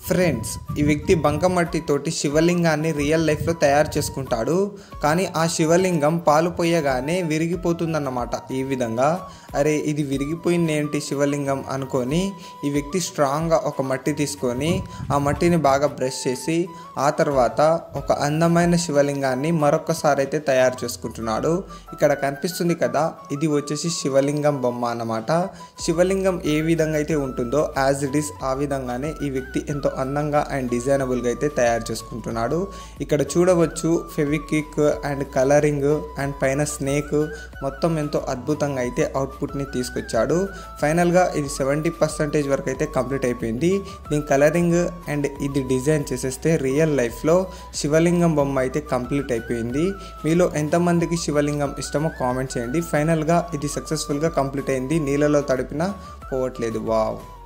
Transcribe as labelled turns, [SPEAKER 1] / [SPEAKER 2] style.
[SPEAKER 1] friends ఈ వ్యక్తి బంకమట్టితోటి శివలింగాన్ని రియల్ లైఫ్లో తయారు చేసుకుంటాడు కానీ ఆ శివలింగం పాలు పోయగానే విరిగిపోతుందన్నమాట ఈ విధంగా అరే ఇది విరిగిపోయింది ఏంటి శివలింగం అనుకొని ఈ వ్యక్తి స్ట్రాంగ్గా ఒక మట్టి తీసుకొని ఆ మట్టిని బాగా బ్రష్ చేసి ఆ తర్వాత ఒక అందమైన శివలింగాన్ని మరొకసారి అయితే తయారు చేసుకుంటున్నాడు ఇక్కడ కనిపిస్తుంది కదా ఇది వచ్చేసి శివలింగం బొమ్మ అన్నమాట శివలింగం ఏ విధంగా అయితే ఉంటుందో యాజ్ ఇట్ ఈస్ ఆ విధంగానే ఈ వ్యక్తి ఎంతో అందంగా అండ్ డిజైనబుల్గా అయితే తయారు చేసుకుంటున్నాడు ఇక్కడ చూడవచ్చు ఫెవిక్విక్ అండ్ కలరింగ్ అండ్ పైన స్నేక్ మొత్తం ఎంతో అద్భుతంగా అయితే అవుట్పుట్ని తీసుకొచ్చాడు ఫైనల్గా ఇది సెవెంటీ పర్సెంటేజ్ వరకు అయితే కంప్లీట్ అయిపోయింది దీని కలరింగ్ అండ్ ఇది డిజైన్ చేసేస్తే రియల్ లైఫ్లో శివలింగం బొమ్మ అయితే కంప్లీట్ అయిపోయింది మీలో ఎంతమందికి శివలింగం ఇష్టమో కామెంట్ చేయండి ఫైనల్గా ఇది సక్సెస్ఫుల్గా కంప్లీట్ అయింది నీళ్ళలో తడిపినా పోవట్లేదు వావ్